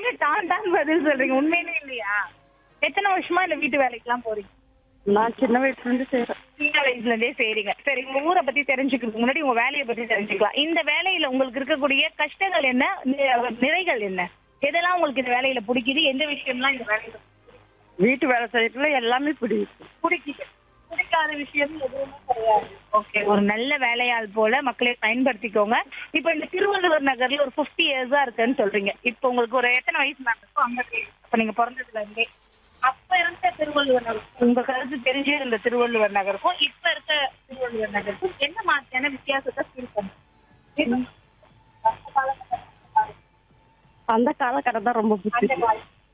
என்ன Don Don பதில் சொல்றீங்க உண்மையிலே இல்லையா எத்தனை வருஷமா இந்த வீட்டு வேலைக்கெல்லாம் போறீங்க நான் சின்ன வயசுல இருந்து செய்யறேன் சின்ன வயசுல இருந்தே செய்றீங்க சரி உங்க ஊரை பத்தி தெரிஞ்சுக்கிறதுக்கு முன்னாடி உங்க வேலையை பத்தி தெரிஞ்சுக்கலாம் இந்த வேலையில உங்களுக்கு இருக்கக்கூடிய கஷ்டங்கள் என்ன நி- நிறைகள் என்ன எதெல்லாம் உங்களுக்கு இந்த வேலையில பிடிக்குது எந்த விஷயம்லாம் இந்த வேலையில வீட்டு வேலை செய்யறதுல எல்லாமே பிடிக்கும் பிடிக்குது பிடிக்காத விஷயம் எதுவுமே கிடையாது ஓகே ஒரு நல்ல வேலையாள் போல மக்களை பயன்படுத்திக்கோங்க இப்போ இந்த திருவள்ளுவர் நகர்ல ஒரு 50 இயர்ஸா இருக்குன்னு சொல்றீங்க இப்போ உங்களுக்கு ஒரு எத்தனை வயசு மேம் இருக்கும் ஐம்பத்தி அப்ப நீங்க பிறந்ததுல இருந்தே அப்ப இருந்த திருவள்ளுவர் நகர் உங்க கருத்து தெரிஞ்சே இருந்த திருவள்ளுவர் நகருக்கும் இப்ப இருக்க திருவள்ளுவர் நகருக்கும் என்ன மாதிரியான வித்தியாசத்தை ஃபீல் பண்ணுங்க அந்த காலகட்டம் தான் ரொம்ப பிடிக்கும்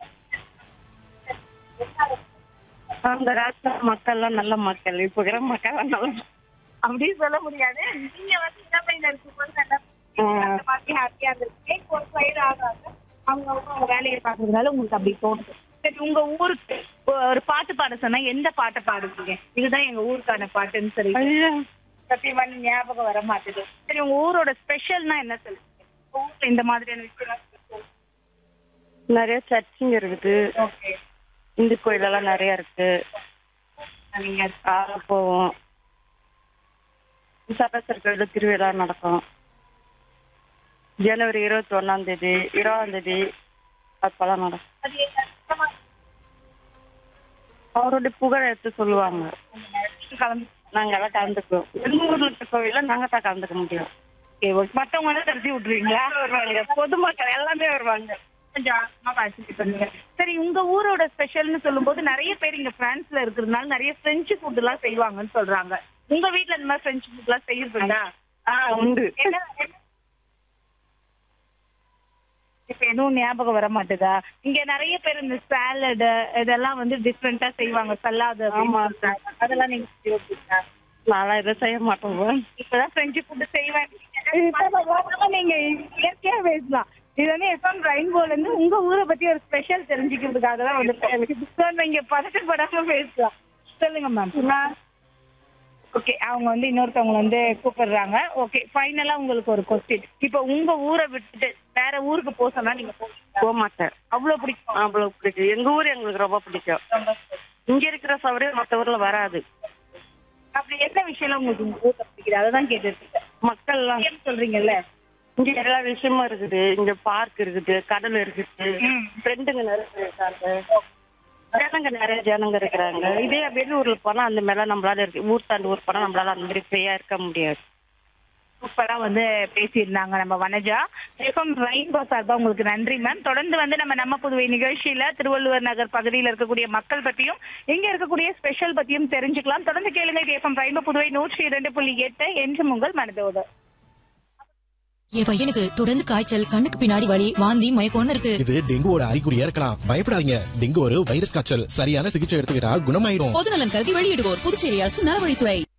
அந்த காலத்துல மக்கள் எல்லாம் நல்ல மக்கள் இப்ப இருக்கிற மக்கள் எல்லாம் நல்ல அப்படின்னு சொல்ல முடியாது நீங்க வந்து சின்ன பையன் இருக்கும்போது நல்லா அந்த மாதிரி ஹாப்பியா இருந்திருக்கு இப்போ ஒரு வயது ஆகாது அவங்க அவங்க அவங்க வேலையை பார்க்கறதுனால உங்களுக்கு அப்படி தோணுது சரி உங்க ஊருக்கு ஒரு பாட்டு பாட சொன்னா எந்த பாட்டை பாடுவீங்க இதுதான் எங்க ஊருக்கான பாட்டுன்னு சொல்லி ஐயா, சத்தியமா ஞாபகம் வர மாட்டேது சரி உங்க ஊரோட ஸ்பெஷல்னா என்ன சொல்லுங்க உங்க ஊர்ல இந்த மாதிரியான விஷயம் நிறைய சர்ச்சுங்க இருக்குது ஓகே இந்து கோயில் எல்லாம் நிறைய இருக்கு நீங்க ஆக போவோம் சரஸ்வரி கோயில திருவிழா நடக்கும் ஜனவரி இருபத்தி ஒன்னாம் தேதி இருபதாம் தேதி அப்பெல்லாம் நடக்கும் அது என்ன சுத்தமா அவருடைய புகழ் எடுத்து சொல்லுவாங்க கலந்து நாங்க எல்லாம் கலந்துக்குவோம் எங்க ஊர்ல இருக்க கோவில்ல நாங்க தான் கலந்துக்க முடியும் ஓகே ஓகே மத்தவங்க எல்லாம் தடுத்து விட்டுருவீங்களா வருவாங்க பொதுமக்கள் எல்லாமே வருவாங்க கொஞ்சம் ஆழமா பார்த்துட்டு பண்ணுங்க சரி உங்க ஊரோட ஸ்பெஷல்னு சொல்லும்போது நிறைய பேர் இங்க பிரான்ஸ்ல இருக்கிறதுனால நிறைய பிரெஞ்சு ஃபுட் எல்லாம் செய்வாங்கன்னு சொல்றாங்க உங்க வீட்ல இந்த மாதிரி பிரெஞ்சு ஃபுட் எல்லாம் செய்யறதுண்டா ஆ உண்டு என்ன என்ன- இப்ப எதுவும் ஞாபகம் வர மாட்டேதா இங்க நிறைய பேர் இந்த சாலட் இதெல்லாம் வந்து டிஃப்ரெண்டா செய்வாங்க சல்லாது ஆமா. அதெல்லாம் நீங்க யோசிச்சா நான்லாம் எதுவும் செய்ய மாட்டோம் இப்பதான் பிரெஞ்சு ஃபுட் செய்வேன் நீங்க இயற்கையா பேசலாம் இது வந்து எஃப்எம் ரெயின்போல இருந்து உங்க ஊரை பத்தி ஒரு ஸ்பெஷல் தெரிஞ்சுக்கிறதுக்காக தான் வந்து So, நீங்க பதட்டப்படாம பேசலாம் சொல்லுங்க மேம் ஓகே அவங்க வந்து இன்னொருத்தவங்க வந்து கூப்பிடுறாங்க ஓகே ஃபைனலா உங்களுக்கு ஒரு கொஸ்டின் இப்போ உங்க ஊரை விட்டுட்டு வேற ஊருக்கு போக சொன்னா நீங்க போவீங்களா? போக மாட்டேன் அவ்வளவு பிடிக்கும் அவ்வளவு பிடிக்கும் எங்க ஊர் எங்களுக்கு ரொம்ப பிடிக்கும் இங்க இருக்கிற சௌகரியம் மத்த ஊர்ல வராது அப்படி என்ன விஷயம் உங்களுக்கு உங்க ஊர்ல பிடிக்குது அதை தான் கேட்டுருக்கேன் மக்கள் எல்லாம் ஏன் சொல்றீங்கல்ல இங்க எல்லா விஷயமும் இருக்குது இங்க பார்க் இருக்குது கடல் இருக்குது ம். ஃப்ரெண்டுங்க நிறைய இருக்காங்க ஜனங்க நிறைய ஜனங்க இருக்கிறாங்க இதே வெளியூர்ல போனா அந்த மாதிரிலாம் நம்மளால இருக்கு ஊர் தாண்டி ஊர் போனா நம்மளால அந்த மாதிரி ஃப்ரீயா இருக்க முடியாது சூப்பரா வந்து பேசியிருந்தாங்க நம்ம வனஜா எஃப்எம் ரெயின்போ சார்பா உங்களுக்கு நன்றி மேம் தொடர்ந்து வந்து நம்ம நம்ம புதுவை நிகழ்ச்சியில திருவள்ளுவர் நகர் பகுதியில் இருக்கக்கூடிய மக்கள் பத்தியும் இங்க இருக்கக்கூடிய ஸ்பெஷல் பத்தியும் தெரிஞ்சுக்கலாம் தொடர்ந்து கேளுங்க இது எஃப்எம் ரெயின்போ புதுவை நூற்றி இரண்டு புள்ளி எட்டு என்று உங்கள் மனதோடு என் பையனுக்கு தொடர்ந்து காய்ச்சல் கண்ணுக்கு பின்னாடி வலி வாந்தி மயக்கம்னு இருக்கு இது டெங்குவோட அறிகுறியா இருக்கலாம் பயப்படாதீங்க டெங்கு ஒரு வைரஸ் காய்ச்சல் சரியான சிகிச்சை எடுத்துக்கிட்டா குணமாயிடும் பொதுநலன் கருதி வெளியிடுவோர் புதுச்சேரி அரசு நலவழித்துறை